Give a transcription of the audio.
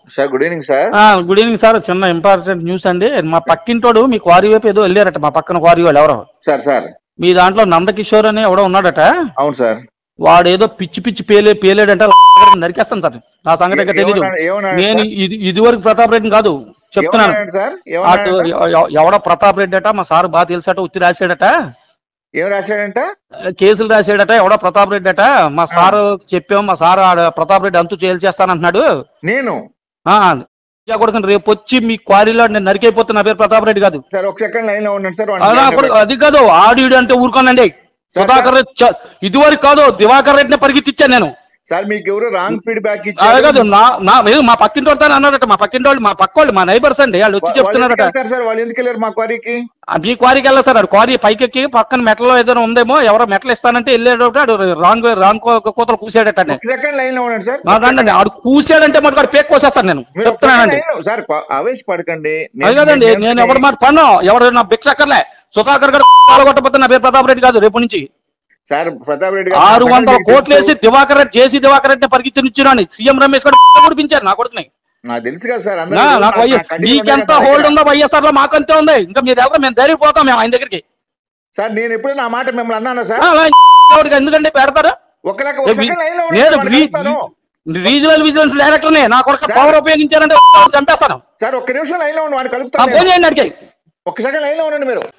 Sir good evening sir ఆ, good evening sir చిన్న important news అండి మా పక్కింటోడు మీ క్వారీ వైపు ఏదో వెళ్ళారట మా పక్కన క్వారీ వాళ్ళు ఎవరో సార్ సార్ మీ దాంట్లో నందకిషోర్ అని ఎవడో ఉన్నాడట అవును సార్ వాడు ఏదో పిచ్చి పిచ్చి పేలే పేలేడంటే నరికేస్తాను సార్ నా సంగతి ఇంకా తెలీదు ఏమన్నాడు- ఏమన్నాడు నేను సార్? ఇది ఇది వరకు ప్రతాప్ రెడ్డిని కాదు చెప్తున్నాను ఏమన్నాడు సార్ అటు ఏమన్నాడు ఎవ- ఎవ- ఎవడో ప్రతాప్ రెడ్డి అట మా సార్ బాగా తెలుసట ఉత్తి రాశాడట ఏం రాశాడంట కేసులు రాశాడట ఎవడో ప్రతాప్ రెడ్డి అట మా సార్ చెప్పాం మా సార్ ఆడ ప్రతాప్ రెడ్డి అంతు చేస్తానంటున్నాడు నేను ఆ, కొడుకుని రేపు వచ్చి మీ క్వారీలో నేను నరికైపోతున్నా నా పేరు ప్రతాప్ రెడ్డి కాదు సార్ ఒక సెకండ్ లైన్ లో ఉండండి సార్ అలా కొడుకు అది కాదు ఆడియుడు అంటే ఊరుకోనండి సార్, సుధాకర్ రెడ్డి చ- ఇదివరకు కాదు దివాకర్ రెడ్డిని పరిగెత్తిచ్చాను నేను సార్ మీకు ఎవరు రాంగ్ ఫీడ్బ్యాక్ అదే కాదు నా నా ఏదో మా పక్కింటి వాళ్ళతో అన్నారట మా పక్కింటి వాళ్ళు మా పక్క వాళ్ళు మా నైబర్స్ అండి వాళ్ళు వచ్చి చెప్తున్నారట సార్ వాళ్ళు ఎందుకు వెళ్ళారు మా క్వారీకి ఆ, మీ క్వారీకి వెళ్ళా సార్ ఆడు క్వారీ పైకెక్కి పక్కన మెట్లలో ఏదైనా ఉందేమో ఎవరో మెట్లు ఇస్తానంటే వెళ్ళేటప్పుడు ఆడు రాంగ్ రాంగ్ కూతలు కూసాడట ఒక సెకండ్ లైన్ లో ఉండండి సార్ నాకండి ఆడు కూసాడంటే మటుకు ఆడు పేక్ కోసేస్తాను నేను మీరు ఒక చెప్తున్నానండి second line లో- సార్ ప- ఆవేశపడకండి అది కదండి నేను ఎవరి మాట పన్ను ఎవరు నా భిక్షక్కర్లే సుధాకర్ గారు కొట్టబోతున్న నా పేరు ప్రతాప్ రెడ్డి కాదు రేపు నుంచి సార్ ప్రతాప్ రెడ్డి గారు ఆరు వందల నాకు కోట్లు వేసి దివాకర్ రెడ్డి జేసీ దివాకర్ రెడ్డి పరిగెత్తినిచ్చున్నాను సీఎం రమేష్ గారు కుడిపించారు నా కొడుకుని నాకు తెలుసు కదా సార్ అందరూ నా- నా- నాకు నా వై- కంటిన్యూ మీకెంత ఉన్నాయి హోల్డ్ కదా. ఉందో వైఎస్ఆర్ లో మాకంతే ఉంది ఇంకా మీరు ఎవరు మేము ధైర్యం పోతాం మేము ఆయన దగ్గరికి సార్ నేను ఎప్పుడు నా మాట మిమ్మల్ని అన్నానా ఆ, సార్ అలా ఎవరికి ఎందుకంటే పెడతారు ఒక లెక్క ఒక సెకండ్ లైన్ లో ఉండండి, నేను వాడిని కలుపుతాను. రీజనల్ విజిలెన్స్ డైరెక్టర్ నే నా కొడుకు పవర్ ఉపయోగించారంటే చంపేస్తాను సార్ ఒక్క నిమిషం లైన్ లో ఉండి వాడిని ఆ, కలుపుతాను ఫోన్ చేయండి అడిగాయి ఒక సెకండ్ లైన్ లో ఉండండి మీరు